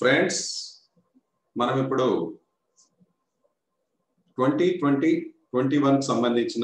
friends మనం ఇప్పుడు twenty twenty twenty one సంబంధించిన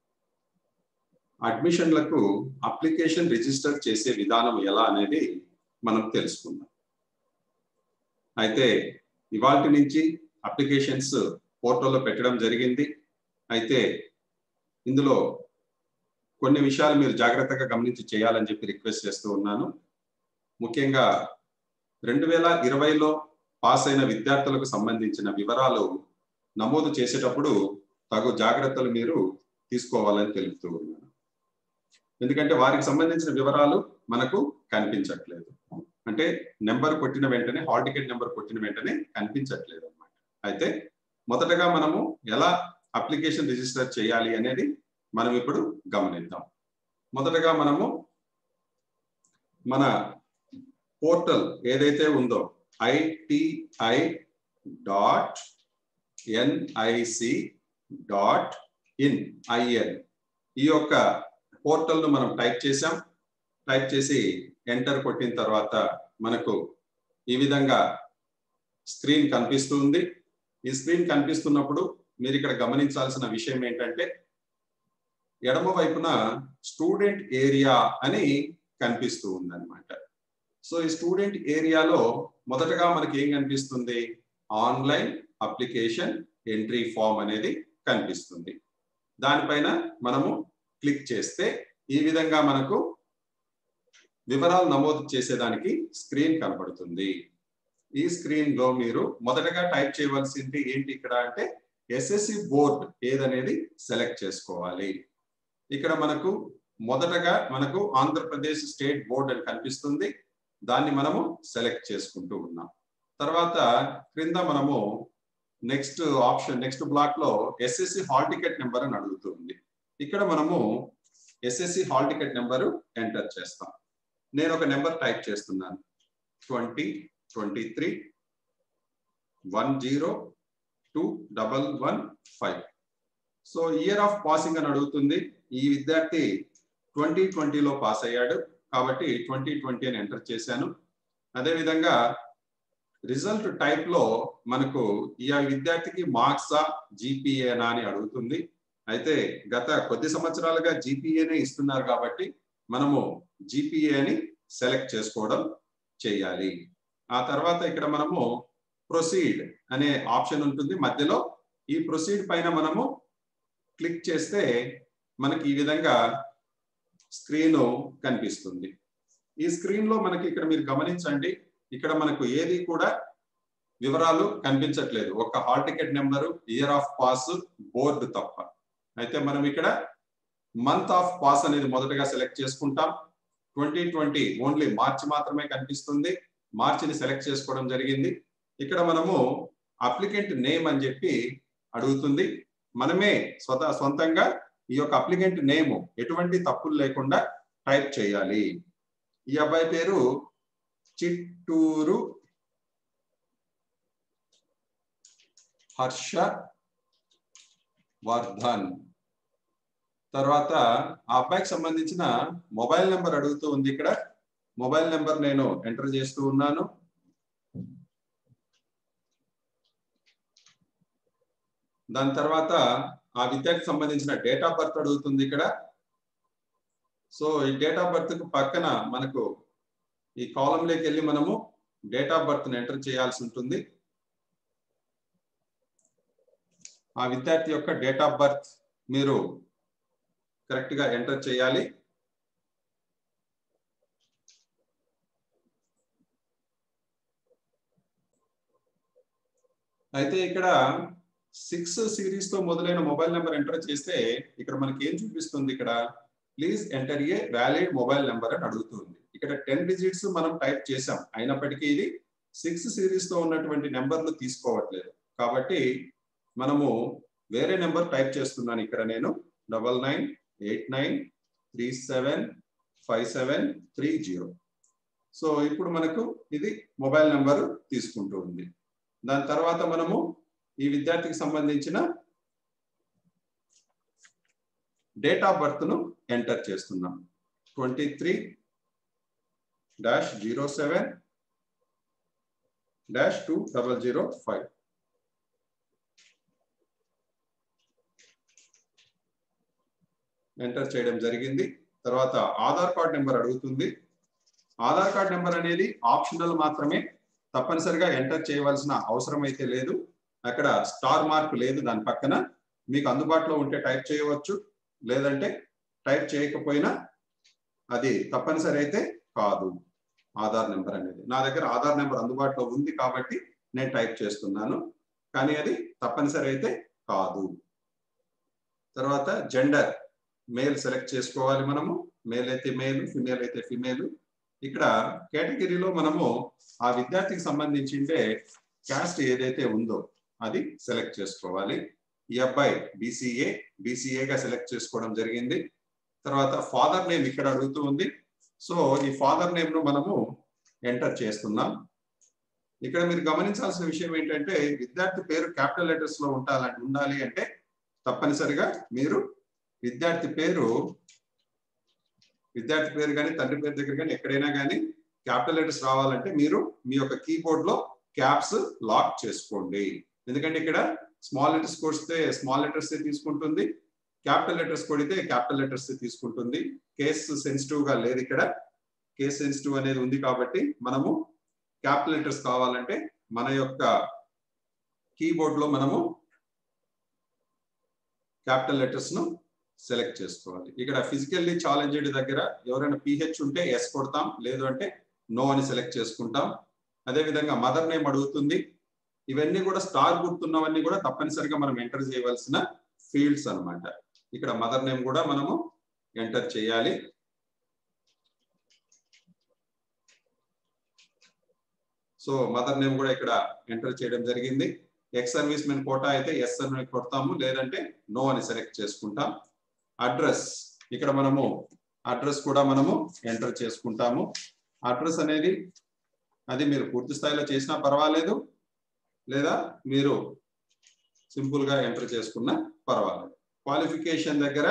అడ్మిషన్లకు అప్లికేషన్ రిజిస్టర్ చేసే విధానం ఎలా అనేది మనం తెలుసుకుందాం అయితే ఇవాటి నుంచి అప్లికేషన్స్ పోర్టల్లో పెట్టడం జరిగింది అయితే ఇందులో కొన్ని విషయాలు మీరు జాగ్రత్తగా గమనించి చేయాలని చెప్పి రిక్వెస్ట్ చేస్తూ ఉన్నాను ముఖ్యంగా రెండు వేల ఇరవైలో పాస్ అయిన విద్యార్థులకు సంబంధించిన వివరాలు నమోదు చేసేటప్పుడు తగు జాగ్రత్తలు మీరు తీసుకోవాలని తెలుపుతూ ఉన్నాను ఎందుకంటే వారికి సంబంధించిన వివరాలు మనకు కనిపించట్లేదు అంటే నెంబర్ కొట్టిన వెంటనే హాల్ టికెట్ నెంబర్ కొట్టిన వెంటనే కనిపించట్లేదు అనమాట అయితే మొదటగా మనము ఎలా అప్లికేషన్ రిజిస్టర్ చేయాలి అనేది మనం ఇప్పుడు గమనిద్దాం మొదటగా మనము మన పోర్టల్ ఏదైతే ఉందో ITI dot NIC dot in IN ఈ యొక్క పోర్టల్ను మనం టైప్ చేసాం టైప్ చేసి ఎంటర్ కొట్టిన తర్వాత మనకు ఈ విధంగా స్క్రీన్ కనిపిస్తుంది ఈ స్క్రీన్ కనిపిస్తున్నప్పుడు మీరు ఇక్కడ గమనించాల్సిన విషయం ఏంటంటే ఎడమ వైపున స్టూడెంట్ ఏరియా అని కనిపిస్తూ ఉందన్నమాట సో ఈ స్టూడెంట్ ఏరియాలో మొదటగా మనకి ఏం కనిపిస్తుంది ఆన్లైన్ అప్లికేషన్ ఎంట్రీ ఫామ్ అనేది కనిపిస్తుంది దానిపైన మనము క్లిక్ చేస్తే ఈ విధంగా మనకు వివరాలు నమోదు చేసేదానికి స్క్రీన్ కనపడుతుంది ఈ స్క్రీన్ లో మీరు మొదటగా టైప్ చేయవలసింది ఏంటి ఇక్కడ అంటే ఎస్ఎస్సి బోర్డ్ ఏదనేది సెలెక్ట్ చేసుకోవాలి ఇక్కడ మనకు మొదటగా మనకు ఆంధ్రప్రదేశ్ స్టేట్ బోర్డ్ అని కనిపిస్తుంది దాన్ని మనము సెలెక్ట్ చేసుకుంటూ ఉన్నాం తర్వాత క్రింద మనము నెక్స్ట్ ఆప్షన్ నెక్స్ట్ బ్లాక్ లో ఎస్ఎస్సి హాల్ టికెట్ నెంబర్ అని అడుగుతుంది ఇక్కడ మనము SSC hall ticket number enter చేస్తాం నేను ఒక నెంబర్ టైప్ చేస్తున్నాను twenty twenty three one zero two double one five so year of passing అని అడుగుతుంది ఈ విద్యార్థి ట్వంటీ ట్వంటీలో పాస్ అయ్యాడు కాబట్టి ట్వంటీ ట్వంటీ అని ఎంటర్ చేశాను అదేవిధంగా రిజల్ట్ టైప్ లో మనకు ఈ విద్యార్థికి మార్క్సా జీపీఏనా అని అడుగుతుంది అయితే గత కొద్ది సంవత్సరాలుగా జీపీఏనే ఇస్తున్నారు కాబట్టి మనము జీపీఏ అని సెలెక్ట్ చేసుకోవడం చేయాలి ఆ తర్వాత ఇక్కడ మనము ప్రొసీడ్ అనే ఆప్షన్ ఉంటుంది మధ్యలో ఈ ప్రొసీడ్ పైన మనము క్లిక్ చేస్తే మనకి ఈ విధంగా స్క్రీన్ కనిపిస్తుంది ఈ స్క్రీన్ లో మనకి ఇక్కడ మీరు గమనించండి ఇక్కడ మనకు ఏది కూడా వివరాలు కనిపించట్లేదు ఒక hall ticket number year of pass board తప్ప అయితే మనం ఇక్కడ మంత్ ఆఫ్ పాస్ అనేది మొదటగా సెలెక్ట్ చేసుకుంటాం ట్వంటీ ట్వంటీ ఓన్లీ మార్చి మాత్రమే కనిపిస్తుంది మార్చిని సెలెక్ట్ చేసుకోవడం జరిగింది ఇక్కడ మనము అప్లికెంట్ నేమ్ అని చెప్పి అడుగుతుంది మనమే స్వత సొంతంగా ఈ యొక్క అప్లికెంట్ నేమ్ ఎటువంటి తప్పులు లేకుండా టైప్ చేయాలి ఈ అబ్బాయి పేరు చిట్టూరు హర్ష వర్ధన్ తర్వాత ఆ అబ్బాయికి సంబంధించిన మొబైల్ నెంబర్ అడుగుతూ ఉంది ఇక్కడ మొబైల్ నెంబర్ నేను ఎంటర్ చేస్తూ ఉన్నాను దాని తర్వాత ఆ విద్యార్థికి సంబంధించిన డేట్ ఆఫ్ బర్త్ అడుగుతుంది ఇక్కడ సో ఈ డేట్ ఆఫ్ బర్త్ కు పక్కన మనకు ఈ కాలంలోకి వెళ్ళి మనము డేట్ ఆఫ్ బర్త్ ఎంటర్ చేయాల్సి ఉంటుంది ఆ విద్యార్థి యొక్క డేట్ ఆఫ్ బర్త్ మీరు కరెక్ట్ గా ఎంటర్ చేయాలి అయితే ఇక్కడ సిక్స్ సిరీస్ తో మొదలైన మొబైల్ నెంబర్ ఎంటర్ చేస్తే ఇక్కడ మనకి ఏం చూపిస్తుంది ఇక్కడ please enter a valid mobile number అని అడుగుతుంది ఇక్కడ టెన్ డిజిట్స్ మనం టైప్ చేసాం అయినప్పటికీ ఇది సిక్స్ సిరీస్ తో ఉన్నటువంటి నెంబర్లు తీసుకోవట్లేదు కాబట్టి మనము వేరే నెంబర్ టైప్ చేస్తున్నాను ఇక్కడ నేను double nine eight nine three seven five seven three zero so ఇప్పుడు మనకు ఇది మొబైల్ నెంబర్ తీసుకుంటూ ఉంది దాని తర్వాత మనము ఈ విద్యార్థికి సంబంధించిన డేట్ ఆఫ్ బర్త్ ను ఎంటర్ చేస్తున్నాం twenty three dash zero seven dash two double zero five enter చేయడం జరిగింది తర్వాత ఆధార్ కార్డ్ నెంబర్ అడుగుతుంది ఆధార్ కార్డ్ నెంబర్ అనేది ఆప్షనల్ మాత్రమే తప్పనిసరిగా ఎంటర్ చేయవలసిన అవసరం అయితే లేదు అక్కడ స్టార్ మార్క్ లేదు దాని పక్కన మీకు అందుబాటులో ఉంటే టైప్ చేయవచ్చు లేదంటే టైప్ చేయకపోయినా అది తప్పనిసరి అయితే కాదు ఆధార్ నెంబర్ అనేది నా దగ్గర ఆధార్ నెంబర్ అందుబాటులో ఉంది కాబట్టి నేను టైప్ చేస్తున్నాను కానీ అది తప్పనిసరి అయితే కాదు తర్వాత జెండర్ మేల్ సెలెక్ట్ చేసుకోవాలి మనము మేల్ అయితే మేల్ ఫిమేల్ అయితే ఫిమేల్ ఇక్కడ కేటగిరీలో మనము ఆ విద్యార్థికి సంబంధించిందే క్యాస్ట్ ఏదైతే ఉందో అది సెలెక్ట్ చేసుకోవాలి ఈ అబ్బాయి బీసీఏ బీసీఏగా సెలెక్ట్ చేసుకోవడం జరిగింది తర్వాత ఫాదర్ నేమ్ ఇక్కడ అడుగుతూ ఉంది సో ఈ ఫాదర్ నేమ్ ను మనము ఎంటర్ చేస్తున్నాం ఇక్కడ మీరు గమనించాల్సిన విషయం ఏంటంటే విద్యార్థి పేరు క్యాపిటల్ లెటర్స్ లో ఉండాలంటే ఉండాలి అంటే తప్పనిసరిగా మీరు విద్యార్థి పేరు విద్యార్థి పేరు కానీ తండ్రి పేరు దగ్గర కానీ ఎక్కడైనా కానీ క్యాపిటల్ లెటర్స్ రావాలంటే మీరు మీ యొక్క కీబోర్డ్ లో క్యాప్స్ లాక్ చేసుకోండి ఎందుకంటే ఇక్కడ స్మాల్ లెటర్స్ కొడితే స్మాల్ లెటర్స్ తీసుకుంటుంది క్యాపిటల్ లెటర్స్ కొడితే క్యాపిటల్ లెటర్స్ తీసుకుంటుంది కేస్ సెన్సిటివ్ గా లేదు ఇక్కడ కేస్ సెన్సిటివ్ అనేది ఉంది కాబట్టి మనము క్యాపిటల్ లెటర్స్ కావాలంటే మన యొక్క కీబోర్డ్ లో మనము క్యాపిటల్ లెటర్స్ ను సెలెక్ట్ చేసుకోవాలి ఇక్కడ ఫిజికల్లీ ఛాలెంజ్డ్ దగ్గర ఎవరైనా పిహెచ్ ఉంటే ఎస్ కొడతాం లేదు అంటే నో అని సెలెక్ట్ చేసుకుంటాం అదే విధంగా మదర్ నేమ్ అడుగుతుంది ఇవన్నీ కూడా స్టార్ గుర్తున్నవన్నీ కూడా తప్పనిసరిగా మనం ఎంటర్ చేయవలసిన ఫీల్డ్స్ అన్నమాట ఇక్కడ మదర్ నేమ్ కూడా మనము ఎంటర్ చేయాలి సో మదర్ నేమ్ కూడా ఇక్కడ ఎంటర్ చేయడం జరిగింది ఎక్స్ సర్వీస్ మెన్ కోటా అయితే ఎస్ అని కొడతాము లేదంటే నో అని సెలెక్ట్ చేసుకుంటాం అడ్రస్ ఇక్కడ మనము అడ్రస్ కూడా మనము ఎంటర్ చేసుకుంటాము అడ్రస్ అనేది అది మీరు పూర్తి స్థాయిలో చేసినా పర్వాలేదు లేదా మీరు సింపుల్ గా ఎంటర్ చేసుకున్నా పర్వాలేదు క్వాలిఫికేషన్ దగ్గర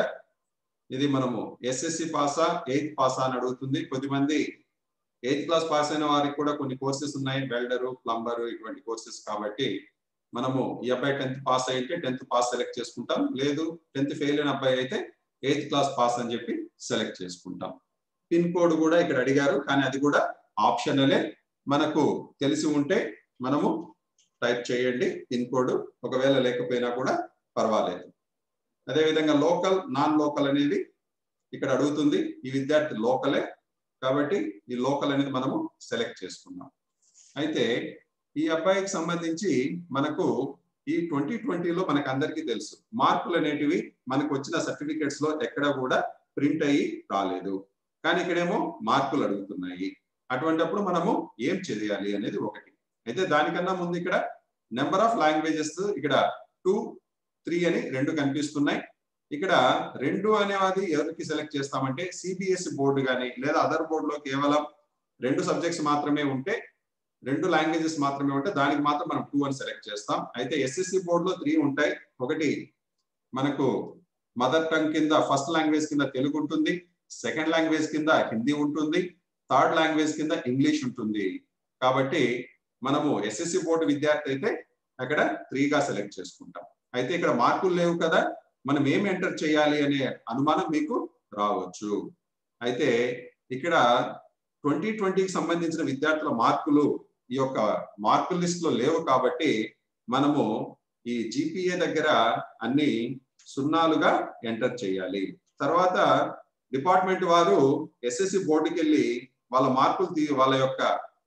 ఇది మనము ఎస్ఎస్సి పాసా ఎయిత్ పాసా అని అడుగుతుంది కొద్దిమంది ఎయిత్ క్లాస్ పాస్ అయిన వారికి కూడా కొన్ని కోర్సెస్ ఉన్నాయి వెల్డరు ప్లంబరు ఇటువంటి కోర్సెస్ కాబట్టి మనము ఈ అబ్బాయి టెన్త్ పాస్ అయితే టెన్త్ పాస్ సెలెక్ట్ చేసుకుంటాం లేదు టెన్త్ ఫెయిల్ అయిన అబ్బాయి అయితే ఎయిత్ క్లాస్ పాస్ అని చెప్పి సెలెక్ట్ చేసుకుంటాం పిన్ కోడ్ కూడా ఇక్కడ అడిగారు కానీ అది కూడా ఆప్షనలే మనకు తెలిసి ఉంటే మనము టైప్ చేయండి పిన్ కోడ్ ఒకవేళ లేకపోయినా కూడా పర్వాలేదు అదేవిధంగా లోకల్ నాన్ లోకల్ అనేది ఇక్కడ అడుగుతుంది ఈ విద్యార్థి లోకలే కాబట్టి ఈ లోకల్ అనేది మనము సెలెక్ట్ చేసుకున్నాం అయితే ఈ అబ్బాయికి సంబంధించి మనకు ఈ ట్వంటీ ట్వంటీలో మనకు అందరికీ తెలుసు మార్కులు అనేటివి మనకు వచ్చిన సర్టిఫికేట్స్ లో ఎక్కడ కూడా ప్రింట్ అయ్యి రాలేదు కానీ ఇక్కడేమో మార్కులు అడుగుతున్నాయి అటువంటిప్పుడు మనము ఏం చేయాలి అనేది ఒకటి అయితే దానికన్నా ముందు ఇక్కడ నెంబర్ ఆఫ్ లాంగ్వేజెస్ ఇక్కడ టూ త్రీ అని రెండు కనిపిస్తున్నాయి ఇక్కడ రెండు అనేవి ఎవరికి సెలెక్ట్ చేస్తామంటే సిబిఎస్ఈ బోర్డు కానీ లేదా అదర్ బోర్డులో కేవలం రెండు సబ్జెక్ట్స్ మాత్రమే ఉంటే రెండు లాంగ్వేజెస్ మాత్రమే ఉంటే దానికి మాత్రం మనం టూ అని సెలెక్ట్ చేస్తాం అయితే ఎస్ఎస్సి బోర్డులో త్రీ ఉంటాయి ఒకటి మనకు మదర్ టంగ్ కింద ఫస్ట్ లాంగ్వేజ్ కింద తెలుగు ఉంటుంది సెకండ్ లాంగ్వేజ్ కింద హిందీ ఉంటుంది థర్డ్ లాంగ్వేజ్ కింద ఇంగ్లీష్ ఉంటుంది కాబట్టి మనము ఎస్ఎస్సి బోర్డు విద్యార్థి అయితే అక్కడ త్రీగా సెలెక్ట్ చేసుకుంటాం అయితే ఇక్కడ మార్కులు లేవు కదా మనం ఏం ఎంటర్ చేయాలి అనే అనుమానం మీకు రావచ్చు అయితే ఇక్కడ ట్వంటీ ట్వంటీకి సంబంధించిన విద్యార్థుల మార్కులు ఈ యొక్క మార్కుల లిస్ట్ లో లేవు కాబట్టి మనము ఈ జిపిఏ దగ్గర అన్ని సున్నాలుగా ఎంటర్ చేయాలి తర్వాత డిపార్ట్మెంట్ వారు ఎస్ఎస్సి బోర్డుకి వెళ్ళి వాళ్ళ మార్కులు తీ వాళ్ళ యొక్క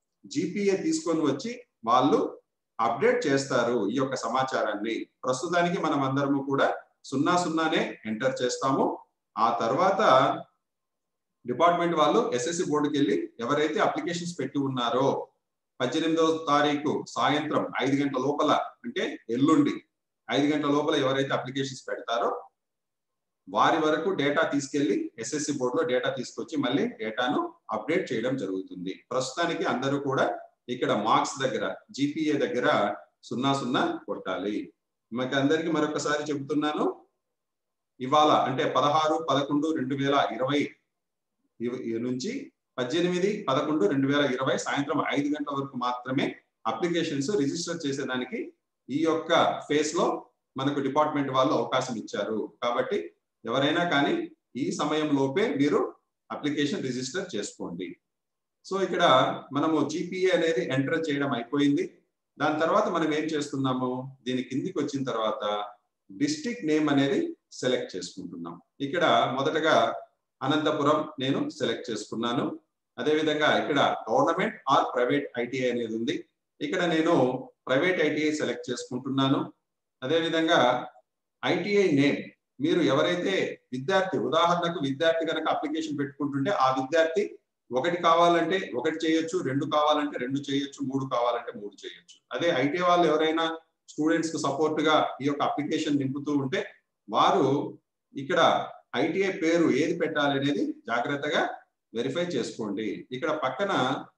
జిపిఏ తీసుకొని వచ్చి వాళ్ళు అప్డేట్ చేస్తారు ఈ యొక్క సమాచారాన్ని ప్రస్తుతానికి మనం అందరము కూడా సున్నా సున్నానే ఎంటర్ చేస్తాము ఆ తర్వాత డిపార్ట్మెంట్ వాళ్ళు ఎస్ఎస్సి బోర్డుకి వెళ్ళి ఎవరైతే అప్లికేషన్స్ పెట్టి ఉన్నారో పద్దెనిమిదవ తారీఖు సాయంత్రం ఐదు గంటల లోపల అంటే ఎల్లుండి ఐదు గంటల లోపల ఎవరైతే అప్లికేషన్స్ పెడతారో వారి వరకు డేటా తీసుకెళ్లి ఎస్ఎస్సి బోర్డులో డేటా తీసుకొచ్చి మళ్ళీ డేటాను అప్డేట్ చేయడం జరుగుతుంది ప్రస్తుతానికి అందరూ కూడా ఇక్కడ మార్క్స్ దగ్గర జిపిఏ దగ్గర సున్నా సున్నా కొట్టాలి మీకు అందరికి మరొకసారి చెబుతున్నాను ఇవాళ అంటే పదహారు పదకొండు రెండు వేల ఇరవై నుంచి పద్దెనిమిది పదకొండు రెండు వేల ఇరవై సాయంత్రం ఐదు గంటల వరకు మాత్రమే అప్లికేషన్స్ రిజిస్టర్ చేసేదానికి ఈ యొక్క ఫేస్ లో మనకు డిపార్ట్మెంట్ వాళ్ళు అవకాశం ఇచ్చారు కాబట్టి ఎవరైనా కానీ ఈ సమయం లోపే మీరు అప్లికేషన్ రిజిస్టర్ చేసుకోండి సో ఇక్కడ మనము జీపీఏ అనేది ఎంటర్ చేయడం అయిపోయింది దాని తర్వాత మనం ఏం చేస్తున్నాము దీని కిందికి వచ్చిన తర్వాత డిస్టిక్ నేమ్ అనేది సెలెక్ట్ చేసుకుంటున్నాం ఇక్కడ మొదటగా అనంతపురం నేను సెలెక్ట్ చేసుకున్నాను అదేవిధంగా ఇక్కడ గవర్నమెంట్ ఆర్ ప్రైవేట్ ఐటీఐ అనేది ఉంది ఇక్కడ నేను ప్రైవేట్ ఐటీఐ సెలెక్ట్ చేసుకుంటున్నాను అదేవిధంగా ఐటీఐ నేమ్ మీరు ఎవరైతే విద్యార్థి ఉదాహరణకు విద్యార్థి కనుక అప్లికేషన్ పెట్టుకుంటుంటే ఆ విద్యార్థి ఒకటి కావాలంటే ఒకటి చేయొచ్చు రెండు కావాలంటే రెండు చేయొచ్చు మూడు కావాలంటే మూడు చేయొచ్చు అదే ఐటీ వాళ్ళు ఎవరైనా స్టూడెంట్స్ కు సపోర్ట్ గా ఈ యొక్క అప్లికేషన్ నింపుతూ ఉంటే వారు ఇక్కడ ఐటీఐ పేరు ఏది పెట్టాలి అనేది జాగ్రత్తగా వెరిఫై చేసుకోండి ఇక్కడ పక్కన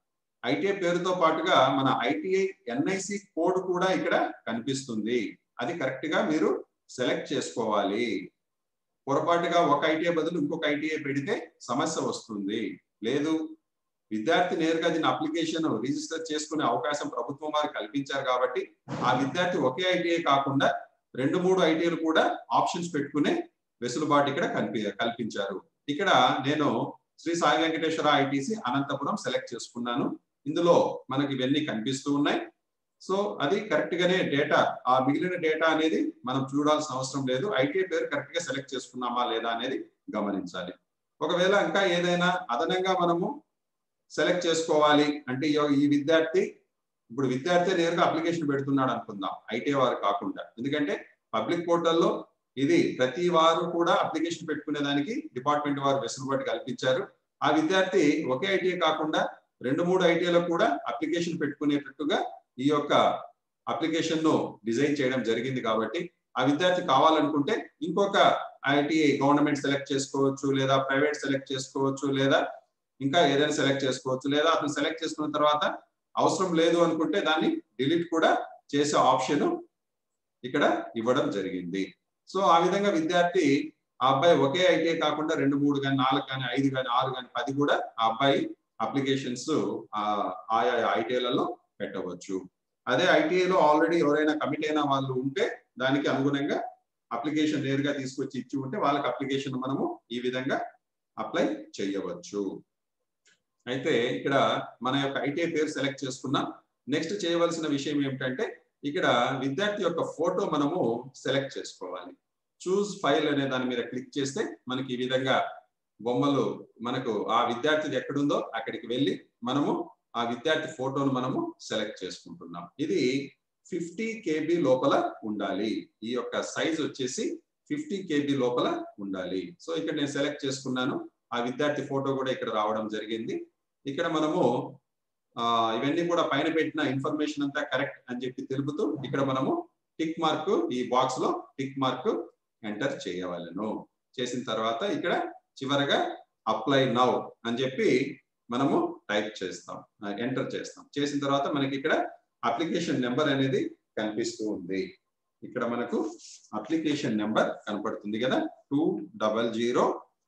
ఐటీఐ పేరుతో పాటుగా మన ఐటీఐ ఎన్ఐసి కోడ్ కూడా ఇక్కడ కనిపిస్తుంది అది కరెక్ట్ గా మీరు సెలెక్ట్ చేసుకోవాలి పొరపాటుగా ఒక ఐటీఐ బదులు ఇంకొక ఐటీఐ పెడితే సమస్య వస్తుంది లేదు విద్యార్థి నేరుగా దీని అప్లికేషన్ రిజిస్టర్ చేసుకునే అవకాశం ప్రభుత్వం వారు కల్పించారు కాబట్టి ఆ విద్యార్థి ఒకే ఐటీఐ కాకుండా రెండు మూడు ఐటీఐలు కూడా ఆప్షన్స్ పెట్టుకునే వెసులుబాటు ఇక్కడ కల్పి కల్పించారు ఇక్కడ నేను శ్రీ సాయి వెంకటేశ్వర ఐటీసీ అనంతపురం సెలెక్ట్ చేసుకున్నాను ఇందులో మనకి ఇవన్నీ కనిపిస్తూ ఉన్నాయి సో అది కరెక్ట్ గానే డేటా ఆ మిగిలిన డేటా అనేది మనం చూడాల్సిన అవసరం లేదు ఐటీఐ పేరు కరెక్ట్ గా సెలెక్ట్ చేసుకున్నామా లేదా అనేది గమనించాలి ఒకవేళ ఇంకా ఏదైనా అదనంగా మనము సెలెక్ట్ చేసుకోవాలి అంటే ఈ విద్యార్థి ఇప్పుడు విద్యార్థి నేరుగా అప్లికేషన్ పెడుతున్నాడు అనుకుందాం ఐటీ వారు కాకుండా ఎందుకంటే పబ్లిక్ పోర్టల్లో ఇది ప్రతి వారు కూడా అప్లికేషన్ పెట్టుకునే దానికి డిపార్ట్మెంట్ వారు వెసులుబాటు కల్పించారు ఆ విద్యార్థి ఒకే ఐటీఐ కాకుండా రెండు మూడు ఐటీఐలో కూడా అప్లికేషన్ పెట్టుకునేటట్టుగా ఈ యొక్క అప్లికేషన్ ను డిజైన్ చేయడం జరిగింది కాబట్టి ఆ విద్యార్థి కావాలనుకుంటే ఇంకొక ఐటీఐ గవర్నమెంట్ సెలెక్ట్ చేసుకోవచ్చు లేదా ప్రైవేట్ సెలెక్ట్ చేసుకోవచ్చు లేదా ఇంకా ఏదైనా సెలెక్ట్ చేసుకోవచ్చు లేదా అతను సెలెక్ట్ చేసుకున్న తర్వాత అవసరం లేదు అనుకుంటే దాన్ని డిలీట్ కూడా చేసే ఆప్షన్ ఇక్కడ ఇవ్వడం జరిగింది సో ఆ విధంగా విద్యార్థి ఆ అబ్బాయి ఒకే ఐటీఐ కాకుండా రెండు మూడు కానీ నాలుగు కానీ ఐదు కానీ ఆరు కానీ పది కూడా ఆ అబ్బాయి అప్లికేషన్స్ ఆయా ఐటీఐలలో పెట్టవచ్చు అదే ఐటీఐలో ఆల్రెడీ ఎవరైనా కమిట్ అయిన వాళ్ళు ఉంటే దానికి అనుగుణంగా అప్లికేషన్ నేరుగా తీసుకొచ్చి ఇచ్చి ఉంటే వాళ్ళకి అప్లికేషన్ మనము ఈ విధంగా అప్లై చేయవచ్చు అయితే ఇక్కడ మన యొక్క ఐటీఐ పేరు సెలెక్ట్ చేసుకున్నాం నెక్స్ట్ చేయవలసిన విషయం ఏమిటంటే ఇక్కడ విద్యార్థి యొక్క ఫోటో మనము సెలెక్ట్ చేసుకోవాలి చూస్ ఫైల్ అనే దాని మీద క్లిక్ చేస్తే మనకి ఈ విధంగా బొమ్మలు మనకు ఆ విద్యార్థిది ఎక్కడుందో అక్కడికి వెళ్ళి మనము ఆ విద్యార్థి ఫోటోను మనము సెలెక్ట్ చేసుకుంటున్నాం ఇది ఫిఫ్టీ కేబీ లోపల ఉండాలి ఈ యొక్క సైజ్ వచ్చేసి ఫిఫ్టీ కేబీ లోపల ఉండాలి సో ఇక్కడ నేను సెలెక్ట్ చేసుకున్నాను ఆ విద్యార్థి ఫోటో కూడా ఇక్కడ రావడం జరిగింది ఇక్కడ మనము ఇవన్నీ కూడా పైన పెట్టిన ఇన్ఫర్మేషన్ అంతా కరెక్ట్ అని చెప్పి తెలుపుతూ ఇక్కడ మనము టిక్ మార్క్ ఈ బాక్స్ లో టిక్ మార్క్ ఎంటర్ చేయవలను చేసిన తర్వాత ఇక్కడ చివరగా అప్లై నౌ అని చెప్పి మనము టైప్ చేస్తాం ఎంటర్ చేస్తాం చేసిన తర్వాత మనకి ఇక్కడ అప్లికేషన్ నెంబర్ అనేది కనిపిస్తూ ఉంది ఇక్కడ మనకు అప్లికేషన్ నెంబర్ కనపడుతుంది కదా two double zero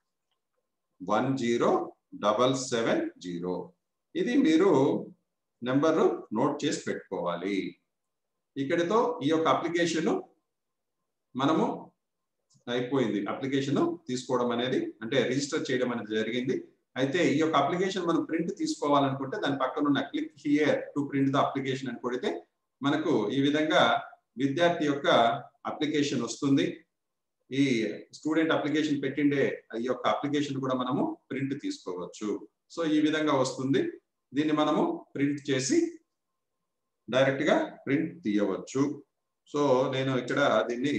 one zero double seven zero ఇది మీరు నెంబర్ నోట్ చేసి పెట్టుకోవాలి ఇక్కడితో ఈ యొక్క అప్లికేషన్ మనము అయిపోయింది అప్లికేషన్ తీసుకోవడం అనేది అంటే రిజిస్టర్ చేయడం అనేది జరిగింది అయితే ఈ యొక్క అప్లికేషన్ మనం ప్రింట్ తీసుకోవాలనుకుంటే దాని పక్కన ఉన్న click here to print the application అని కొడితే మనకు ఈ విధంగా విద్యార్థి యొక్క అప్లికేషన్ వస్తుంది ఈ స్టూడెంట్ అప్లికేషన్ పెట్టిండే ఈ యొక్క అప్లికేషన్ కూడా మనము ప్రింట్ తీసుకోవచ్చు సో ఈ విధంగా వస్తుంది దీన్ని మనము ప్రింట్ చేసి డైరెక్ట్ గా ప్రింట్ తీయవచ్చు సో నేను ఇక్కడ దీన్ని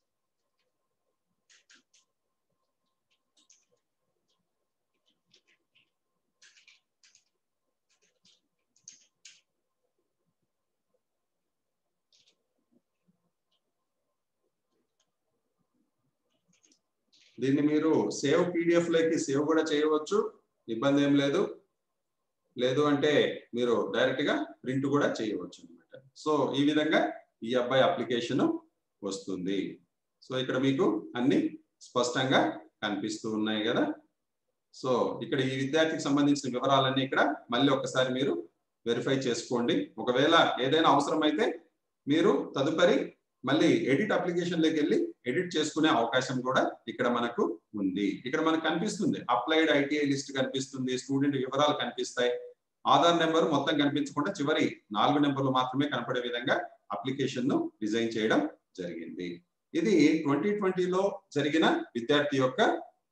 దీన్ని మీరు సేవ్ పీడిఎఫ్ లోకి సేవ్ కూడా చేయవచ్చు ఇబ్బంది ఏం లేదు లేదు అంటే మీరు డైరెక్ట్ గా ప్రింట్ కూడా చేయవచ్చు అనమాట సో ఈ విధంగా ఈ అబ్బాయి అప్లికేషన్ వస్తుంది సో ఇక్కడ మీకు అన్ని స్పష్టంగా కనిపిస్తూ ఉన్నాయి కదా సో ఇక్కడ ఈ విద్యార్థికి సంబంధించిన వివరాలన్నీ ఇక్కడ మళ్ళీ ఒకసారి మీరు వెరిఫై చేసుకోండి ఒకవేళ ఏదైనా అవసరమైతే మీరు తదుపరి మళ్ళీ ఎడిట్ అప్లికేషన్లోకి వెళ్ళి ఎడిట్ చేసుకునే అవకాశం కూడా ఇక్కడ మనకు ఉంది ఇక్కడ మనకు కనిపిస్తుంది అప్లైడ్ ఐటీఐ లిస్ట్ కనిపిస్తుంది స్టూడెంట్ వివరాలు కనిపిస్తాయి ఆధార్ నెంబర్ మొత్తం కనిపించకుండా చివరి నాలుగు నెంబర్లు మాత్రమే కనపడే విధంగా అప్లికేషన్ ను డిజైన్ చేయడం జరిగింది ఇది ట్వంటీ ట్వంటీలో జరిగిన విద్యార్థి యొక్క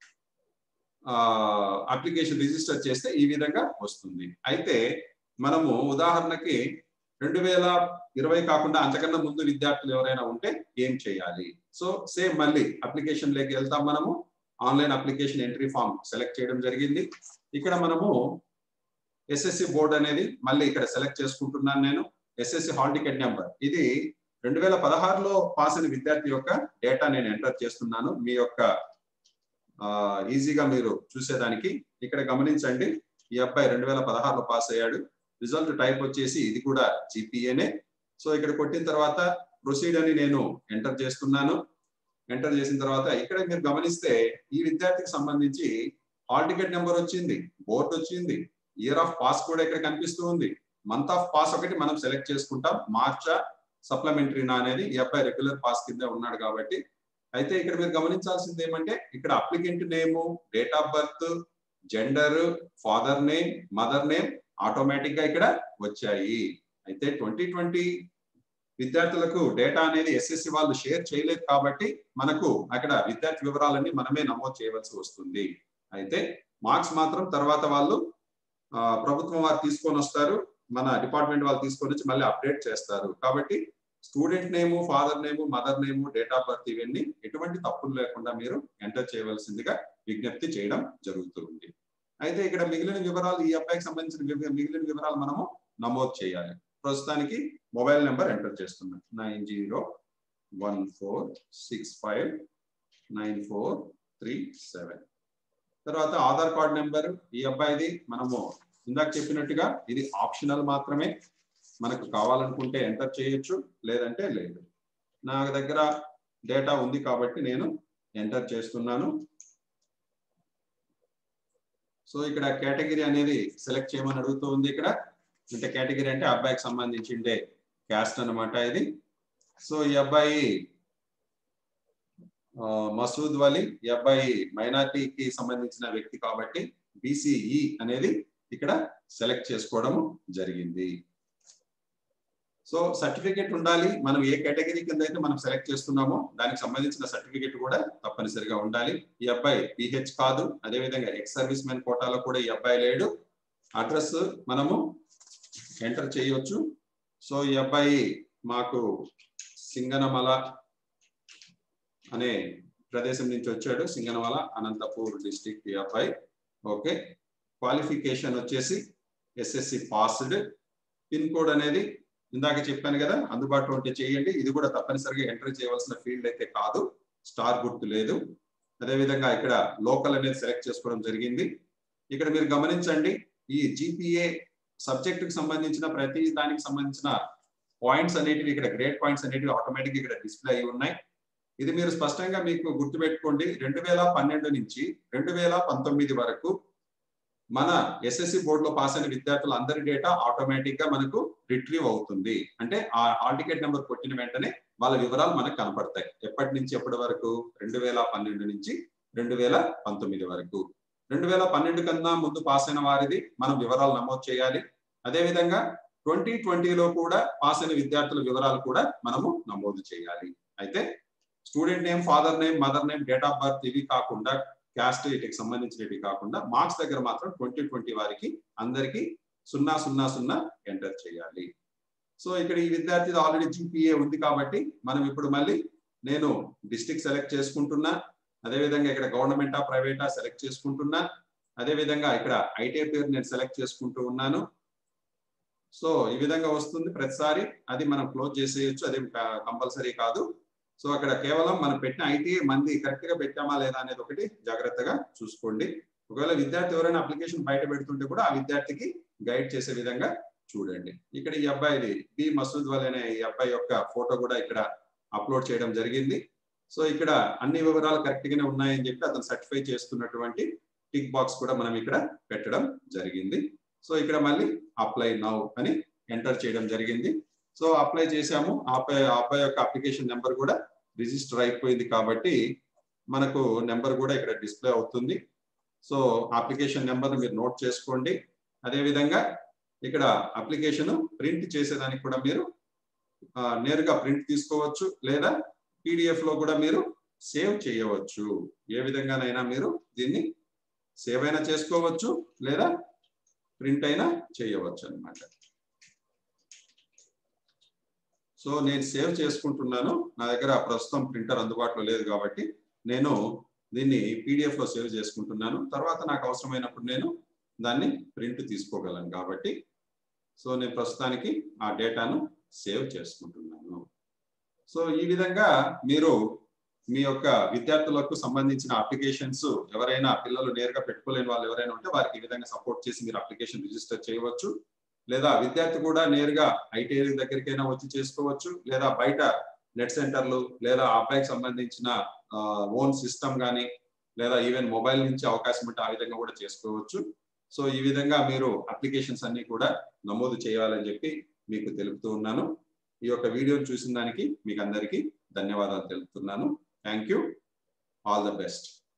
అప్లికేషన్ రిజిస్టర్ చేస్తే ఈ విధంగా వస్తుంది అయితే మనము ఉదాహరణకి రెండు వేల ఇరవై కాకుండా అంతకన్నా ముందు విద్యార్థులు ఎవరైనా ఉంటే ఏం చేయాలి సో సేమ్ మళ్ళీ అప్లికేషన్ లేకి వెళ్తాం మనము online application entry form select చేయడం జరిగింది ఇక్కడ మనము ఎస్ఎస్సి బోర్డు అనేది మళ్ళీ ఇక్కడ సెలెక్ట్ చేసుకుంటున్నాను నేను ఎస్ఎస్సి హాల్ టికెట్ నెంబర్ ఇది రెండు వేల పదహారులో పాస్ అయిన విద్యార్థి యొక్క డేటా నేను ఎంటర్ చేస్తున్నాను మీ యొక్క ఈజీగా మీరు చూసేదానికి ఇక్కడ గమనించండి ఈ అబ్బాయి రెండు వేల పదహారులో పాస్ అయ్యాడు రిజల్ట్ టైప్ వచ్చేసి ఇది కూడా జీపీఏనే సో ఇక్కడ కొట్టిన తర్వాత ప్రొసీడ్ అని నేను ఎంటర్ చేస్తున్నాను ఎంటర్ చేసిన తర్వాత ఇక్కడ మీరు గమనిస్తే ఈ విద్యార్థికి సంబంధించి హాల్ టికెట్ నెంబర్ వచ్చింది బోర్డు వచ్చింది ఇయర్ ఆఫ్ పాస్ కూడా ఇక్కడ కనిపిస్తూ ఉంది మంత్ ఆఫ్ పాస్ ఒకటి మనం సెలెక్ట్ చేసుకుంటాం మార్చా సప్లిమెంటరీనా అనేది ఈ అబ్బాయి రెగ్యులర్ పాస్ కింద ఉన్నాడు కాబట్టి అయితే ఇక్కడ మీరు గమనించాల్సింది ఏమంటే ఇక్కడ applicant name date of birth gender father name mother name automatic గా ఇక్కడ వచ్చాయి అయితే ట్వంటీ ట్వంటీ విద్యార్థులకు డేటా అనేది ఎస్ఎస్సి వాళ్ళు షేర్ చేయలేదు కాబట్టి మనకు అక్కడ విద్యార్థి వివరాలన్నీ మనమే నమోదు చేయవలసి వస్తుంది అయితే మార్క్స్ మాత్రం తర్వాత వాళ్ళు ప్రభుత్వం వారు తీసుకొని వస్తారు మన డిపార్ట్మెంట్ వాళ్ళు తీసుకొని వచ్చి మళ్ళీ అప్డేట్ చేస్తారు కాబట్టి student name father name mother name date of birth ఇవన్నీ ఎటువంటి తప్పులు లేకుండా మీరు ఎంటర్ చేయవలసిందిగా విజ్ఞప్తి చేయడం జరుగుతుంది అయితే ఇక్కడ మిగిలిన వివరాలు ఈ అబ్బాయికి సంబంధించిన మిగిలిన వివరాలు మనము నమోదు చేయాలి ప్రస్తుతానికి మొబైల్ నెంబర్ ఎంటర్ చేస్తున్నాం nine zero one four six five nine four three seven తర్వాత ఆధార్ కార్డ్ నెంబర్ ఈ అబ్బాయిది మనము ఇందాక చెప్పినట్టుగా ఇది ఆప్షనల్ మాత్రమే మనకు కావాలనుకుంటే ఎంటర్ చేయొచ్చు లేదంటే లేదు నా దగ్గర డేటా ఉంది కాబట్టి నేను ఎంటర్ చేస్తున్నాను సో ఇక్కడ కేటగిరీ అనేది సెలెక్ట్ చేయమని అడుగుతూ ఉంది ఇక్కడ అంటే కేటగిరీ అంటే అబ్బాయికి సంబంధించిండే క్యాస్ట్ అనమాట ఇది సో ఈ అబ్బాయి మసూద్ వలి ఈ అబ్బాయి మైనార్టీకి సంబంధించిన వ్యక్తి కాబట్టి బీసీఈ అనేది ఇక్కడ సెలెక్ట్ చేసుకోవడం జరిగింది సో సర్టిఫికేట్ ఉండాలి మనం ఏ కేటగిరీ కింద అయితే మనం సెలెక్ట్ చేస్తున్నామో దానికి సంబంధించిన సర్టిఫికేట్ కూడా తప్పనిసరిగా ఉండాలి ఈ అబ్బాయి పిహెచ్ కాదు అదేవిధంగా ఎక్స్ సర్వీస్ మెన్ కోటాలో కూడా ఈ అబ్బాయి లేడు అడ్రస్ మనము ఎంటర్ చేయవచ్చు సో ఈ అబ్బాయి మాకు సింగనమల అనే ప్రదేశం నుంచి వచ్చాడు సింగనమల అనంతపూర్ డిస్టిక్ ఈ అబ్బాయి ఓకే క్వాలిఫికేషన్ వచ్చేసి ఎస్ఎస్సి పాస్డ్ పిన్ కోడ్ అనేది ఇందాక చెప్పాను కదా అందుబాటులో ఉంటే చేయండి ఇది కూడా తప్పనిసరిగా ఎంటర్ చేయవలసిన ఫీల్డ్ అయితే కాదు స్టార్ గుర్తు లేదు అదేవిధంగా ఇక్కడ లోకల్ అనేది సెలెక్ట్ చేసుకోవడం జరిగింది ఇక్కడ మీరు గమనించండి ఈ జిపిఏ సబ్జెక్ట్ కి సంబంధించిన ప్రతి దానికి సంబంధించిన పాయింట్స్ అనేటివి ఇక్కడ గ్రేడ్ పాయింట్స్ అనేటివి ఆటోమేటిక్ ఇక్కడ డిస్ప్లే అయి ఉన్నాయి ఇది మీరు స్పష్టంగా మీకు గుర్తుపెట్టుకోండి రెండు వేల పన్నెండు నుంచి రెండు వేల పంతొమ్మిది వరకు మన ఎస్ఎస్సి బోర్డులో పాస్ అయిన విద్యార్థుల అందరి డేటా ఆటోమేటిక్ గా మనకు రిట్రీవ్ అవుతుంది అంటే ఆ హాల్ టికెట్ నెంబర్ కొట్టిన వెంటనే వాళ్ళ వివరాలు మనకు కనపడతాయి ఎప్పటి నుంచి ఎప్పటి వరకు రెండు వేల పన్నెండు నుంచి రెండు వేల పంతొమ్మిది వరకు రెండు వేల పన్నెండు కన్నా ముందు పాస్ అయిన వారిది మనం వివరాలు నమోదు చేయాలి అదేవిధంగా ట్వంటీ ట్వంటీలో కూడా పాస్ అయిన విద్యార్థుల వివరాలు కూడా మనము నమోదు చేయాలి అయితే student name father name mother name date of birth ఇవి కాకుండా క్యాస్ట్ వీటికి సంబంధించినవి కాకుండా మార్క్స్ దగ్గర మాత్రం ట్వంటీ ట్వంటీ వారికి అందరికి సున్నా సున్నా సున్నా ఎంటర్ చేయాలి సో ఇక్కడ ఈ విద్యార్థి ఆల్రెడీ జీపీఏ ఉంది కాబట్టి మనం ఇప్పుడు మళ్ళీ నేను డిస్టిక్ సెలెక్ట్ చేసుకుంటున్నా అదేవిధంగా ఇక్కడ గవర్నమెంటా ప్రైవేటా సెలెక్ట్ చేసుకుంటున్నా అదేవిధంగా ఇక్కడ ఐటీ పేరు నేను సెలెక్ట్ చేసుకుంటూ ఉన్నాను సో ఈ విధంగా వస్తుంది ప్రతిసారి అది మనం క్లోజ్ చేసేయచ్చు అది కంపల్సరీ కాదు సో అక్కడ కేవలం మనం పెట్టిన ఐటీ మంది కరెక్ట్ గా పెట్టామా లేదా అనేది ఒకటి జాగ్రత్తగా చూసుకోండి ఒకవేళ విద్యార్థి ఎవరైనా అప్లికేషన్ బయట పెడుతుంటే కూడా ఆ విద్యార్థికి గైడ్ చేసే విధంగా చూడండి ఇక్కడ ఈ అబ్బాయిది బి మసూద్ వల్ అనే ఈ అబ్బాయి యొక్క ఫోటో కూడా ఇక్కడ అప్లోడ్ చేయడం జరిగింది సో ఇక్కడ అన్ని వివరాలు కరెక్ట్ గానే ఉన్నాయని చెప్పి అతను సర్టిఫై చేస్తున్నటువంటి టిక్ బాక్స్ కూడా మనం ఇక్కడ పెట్టడం జరిగింది సో ఇక్కడ మళ్ళీ అప్లై నౌ అని ఎంటర్ చేయడం జరిగింది సో అప్లై చేశాము ఆ అబ్బాయి ఆ అబ్బాయి యొక్క అప్లికేషన్ నెంబర్ కూడా రిజిస్టర్ అయిపోయింది కాబట్టి మనకు నెంబర్ కూడా ఇక్కడ డిస్ప్లే అవుతుంది సో అప్లికేషన్ నెంబర్ మీరు నోట్ చేసుకోండి అదేవిధంగా ఇక్కడ అప్లికేషన్ ప్రింట్ చేసేదానికి కూడా మీరు నేరుగా ప్రింట్ తీసుకోవచ్చు లేదా పీడిఎఫ్ లో కూడా మీరు సేవ్ చేయవచ్చు ఏ విధంగానైనా మీరు దీన్ని సేవ్ అయినా చేసుకోవచ్చు లేదా ప్రింట్ అయినా చేయవచ్చు అనమాట సో నేను సేవ్ చేసుకుంటున్నాను నా దగ్గర ప్రస్తుతం ప్రింటర్ అందుబాటులో లేదు కాబట్టి నేను దీన్ని పీడిఎఫ్ లో సేవ్ చేసుకుంటున్నాను తర్వాత నాకు అవసరమైనప్పుడు నేను దాన్ని ప్రింట్ తీసుకోగలను కాబట్టి సో నేను ప్రస్తుతానికి ఆ డేటాను సేవ్ చేసుకుంటున్నాను సో ఈ విధంగా మీరు మీ యొక్క విద్యార్థులకు సంబంధించిన అప్లికేషన్స్ ఎవరైనా పిల్లలు నేరుగా పెట్టుకోలేని వాళ్ళు ఎవరైనా ఉంటే వారికి ఈ విధంగా సపోర్ట్ చేసి మీరు అప్లికేషన్ రిజిస్టర్ చేయవచ్చు లేదా విద్యార్థి కూడా నేరుగా ఐటీఐ దగ్గరికైనా వచ్చి చేసుకోవచ్చు లేదా బయట నెట్ సెంటర్లు లేదా అబ్బాయికి సంబంధించిన ఓన్ సిస్టమ్ కానీ లేదా ఈవెన్ మొబైల్ నుంచి అవకాశం ఉంటే ఆ విధంగా కూడా చేసుకోవచ్చు సో ఈ విధంగా మీరు అప్లికేషన్స్ అన్ని కూడా నమోదు చేయాలని చెప్పి మీకు తెలుపుతూ ఉన్నాను ఈ యొక్క వీడియోని చూసిన దానికి మీకు అందరికీ ధన్యవాదాలు తెలుపుతున్నాను thank you all the best